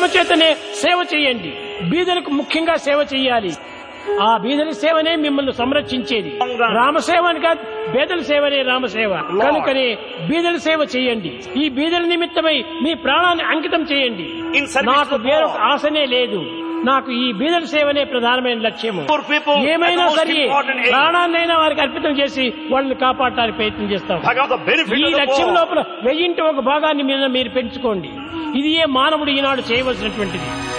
శ్రమ చేతనే సేవ చేయండి బీదలకు ముఖ్యంగా సేవ చేయాలి ఆ బీదల సేవనే మిమ్మల్ని సంరక్షించేది రామసేవ అని కాదు బీదల సేవనే రామసేవ కనుకనే బీదల సేవ చేయండి ఈ బీదల నిమిత్తమై మీ ప్రాణాన్ని అంకితం చేయండి In service నాకు to వేరొక God. ఆశనే లేదు నాకు ఈ బీదల సేవనే ప్రధానమైన లక్ష్యము Poor people, ఏమైనా that's the most సరే important aim. ప్రాణాన్నైనా వారికి అర్పితం చేసి వాళ్ళని కాపాడటానికి ప్రయత్నం చేస్తాం Bhagavan, the benefit ఈ of the లక్ష్యం poor. లోపల వెయ్యింటి ఒక భాగాన్ని మీద మీరు పెంచుకోండి ఇది ఏ మానవుడు ఈనాడు చేయవలసినటువంటిది